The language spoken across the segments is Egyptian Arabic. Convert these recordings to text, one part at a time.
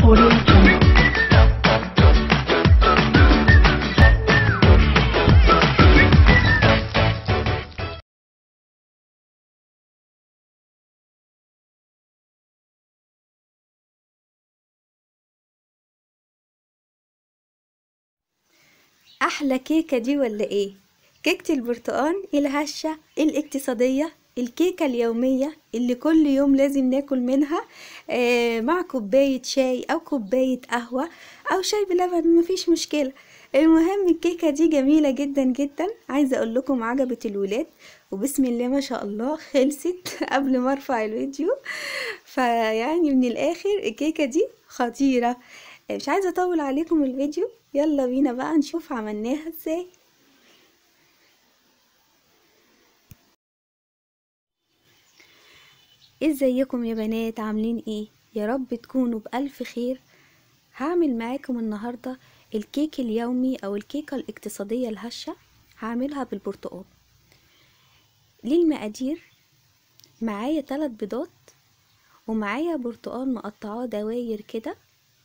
Audio احلى كيكه دي ولا ايه كيكه البرتقال الهشه الاقتصاديه الكيكه اليوميه اللي كل يوم لازم ناكل منها آه مع كوبايه شاي او كوبايه قهوه او شاي بلبن مفيش مشكله المهم الكيكه دي جميله جدا جدا عايزه اقول لكم عجبت الولاد وبسم الله ما شاء الله خلصت قبل ما ارفع الفيديو فيعني من الاخر الكيكه دي خطيره مش عايزه اطول عليكم الفيديو يلا بينا بقى نشوف عملناها ازاي ازيكم يا بنات عاملين ايه يا رب تكونوا بألف خير هعمل معاكم النهاردة الكيك اليومي او الكيكة الاقتصادية الهشة هعملها بالبرتقال للمقادير معايا تلات بيضات ومعايا برتقال مقطعاه دواير كده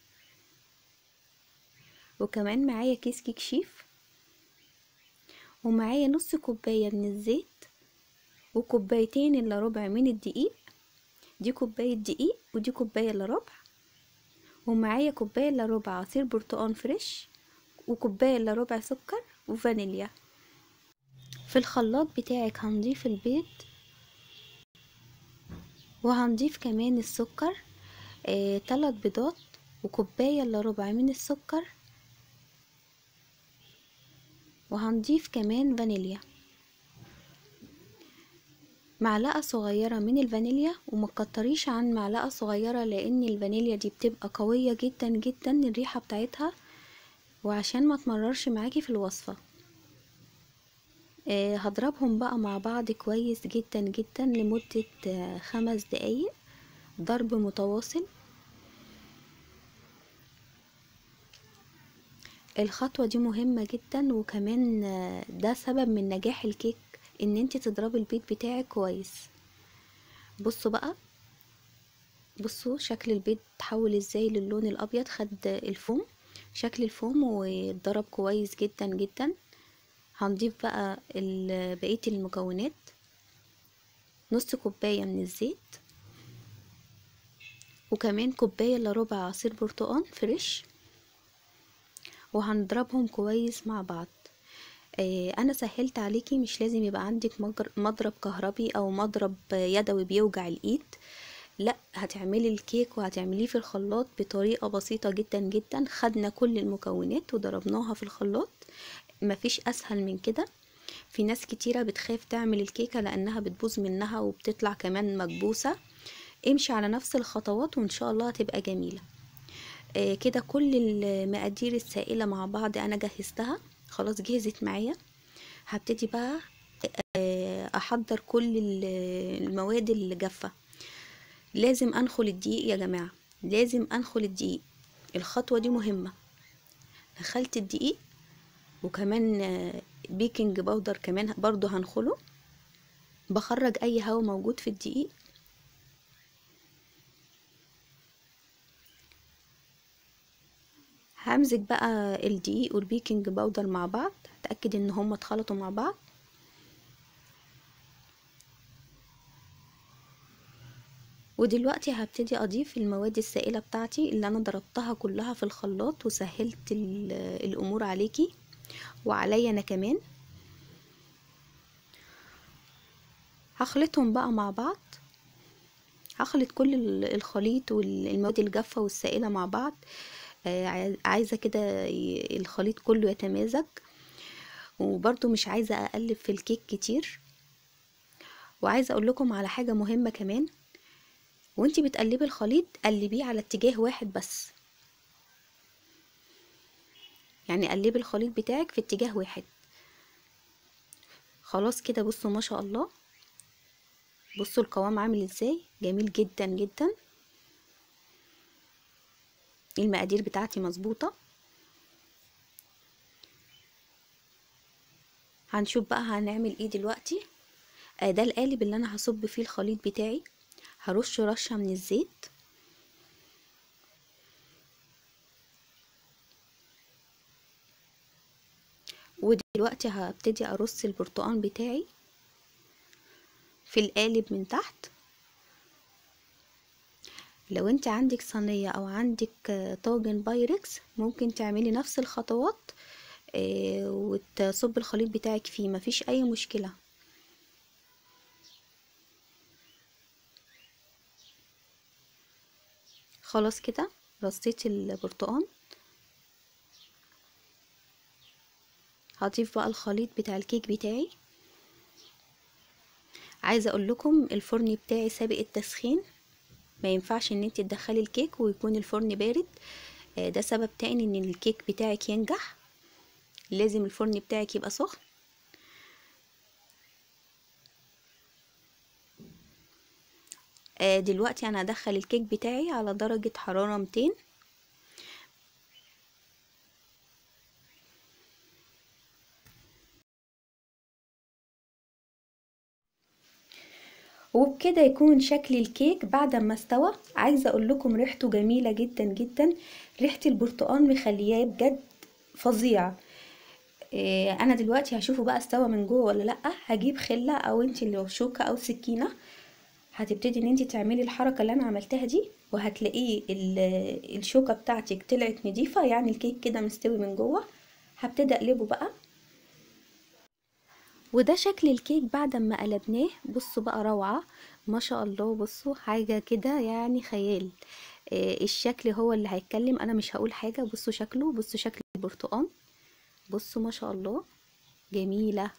وكمان معايا كيس كيك شيف ومعايا نص كوباية من الزيت وكوبايتين الا ربع من الدقيق دي كوباية دقيق ودي كوباية الا ربع ومعايا كوباية الا ربع عصير برتقال فريش وكوباية الا ربع سكر وفانيليا في الخلاط بتاعك هنضيف البيض وهنضيف كمان السكر آه، تلات بيضات وكوباية الا ربع من السكر وهنضيف كمان فانيليا معلقة صغيرة من الفانيليا وما تكتريش عن معلقة صغيرة لان الفانيليا دي بتبقى قوية جدا جدا الريحة بتاعتها وعشان ما تمررش معاكي في الوصفة آه هضربهم بقى مع بعض كويس جدا جدا لمدة آه خمس دقايق ضرب متواصل الخطوة دي مهمة جدا وكمان ده سبب من نجاح الكيك ان انت تضربي البيض بتاعك كويس بصوا بقى بصوا شكل البيض تحول ازاي للون الابيض خد الفوم شكل الفوم واتضرب كويس جدا جدا هنضيف بقى بقية المكونات نص كوباية من الزيت وكمان كوباية الا ربع عصير برتقال فريش وهنضربهم كويس مع بعض آه انا سهلت عليكي مش لازم يبقى عندك مضرب كهربي او مضرب يدوي بيوجع الايد لا هتعملي الكيك وهتعمليه في الخلاط بطريقة بسيطة جدا جدا خدنا كل المكونات وضربناها في الخلاط مفيش اسهل من كده في ناس كتيرة بتخاف تعمل الكيكة لانها بتبوظ منها وبتطلع كمان مكبوسة امشي على نفس الخطوات وان شاء الله هتبقى جميلة آه كده كل المقادير السائلة مع بعض انا جهزتها خلاص جهزت معايا هبتدي بقى آه احضر كل المواد الجافة لازم انخل الدقيق يا جماعة لازم انخل الدقيق الخطوة دي مهمة نخلت الدقيق وكمان آه بيكنج باودر كمان برضو هنخله بخرج اي هواء موجود في الدقيق همزج بقى الدقيق والبيكنج باودر مع بعض اتاكد ان هما اتخلطوا مع بعض ودلوقتي هبتدي اضيف المواد السائله بتاعتي اللي انا ضربتها كلها في الخلاط وسهلت الامور عليكي وعليا انا كمان هخلطهم بقى مع بعض هخلط كل الخليط والمواد الجافه والسائله مع بعض عايزه كده الخليط كله يتمازج وبرضو مش عايزه اقلب في الكيك كتير وعايزه اقول لكم على حاجه مهمه كمان وانتي بتقلبي الخليط قلبيه على اتجاه واحد بس يعني قلبي الخليط بتاعك في اتجاه واحد خلاص كده بصوا ما شاء الله بصوا القوام عامل ازاي جميل جدا جدا المقادير بتاعتي مظبوطه هنشوف بقى هنعمل ايه دلوقتي آه ده القالب اللي انا هصب فيه الخليط بتاعي هرش رشه من الزيت ودلوقتي هبتدي ارص البرتقان بتاعي في القالب من تحت لو انت عندك صينية او عندك طاجن بايركس ممكن تعملي نفس الخطوات وتصب الخليط بتاعك فيه مفيش اي مشكلة خلاص كده رصيت البرتقان هضيف بقى الخليط بتاع الكيك بتاعي عايزه اقول لكم الفرن بتاعي سابق التسخين ما ينفعش ان انت تدخلي الكيك ويكون الفرن بارد ده سبب تاني ان الكيك بتاعك ينجح لازم الفرن بتاعك يبقى سخن دلوقتي انا هدخل الكيك بتاعي على درجة حرارة 200 وبكده يكون شكل الكيك بعد ما استوى عايزه اقول لكم ريحته جميله جدا جدا ريحه البرتقال مخلياه بجد فظيع إيه انا دلوقتي هشوفه بقى استوى من جوه ولا لا هجيب خله او انت لو شوكه او سكينه هتبتدي ان انت تعملي الحركه اللي انا عملتها دي وهتلاقيه الشوكه بتاعتك طلعت نضيفه يعني الكيك كده مستوي من جوه هبتدي اقلبه بقى وده شكل الكيك بعد ما قلبناه بصوا بقى روعة ما شاء الله بصوا حاجة كده يعني خيال آه الشكل هو اللي هيتكلم انا مش هقول حاجة بصوا شكله بصوا شكل البرتقال بصوا ما شاء الله جميلة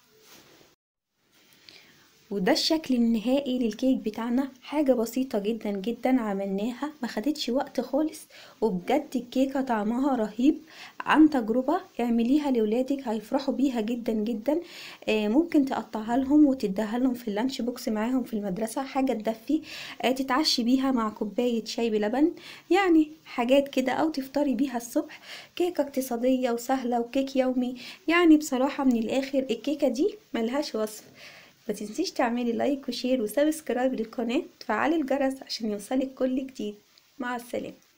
وده الشكل النهائي للكيك بتاعنا حاجة بسيطة جدا جدا عملناها ما خدتش وقت خالص وبجد الكيكة طعمها رهيب عن تجربة اعمليها لولادك هيفرحوا بيها جدا جدا آه ممكن تقطعها لهم وتديها لهم في اللانش بوكس معاهم في المدرسة حاجة تدفي آه تتعشي بيها مع كوباية شاي بلبن يعني حاجات كده او تفطري بيها الصبح كيكة اقتصادية وسهلة وكيك يومي يعني بصراحة من الاخر الكيكة دي ملهاش وصف ما تنسيش تعملي لايك وشير وسبسكرايب للقناة وتفعلي الجرس عشان يوصلك كل جديد مع السلامة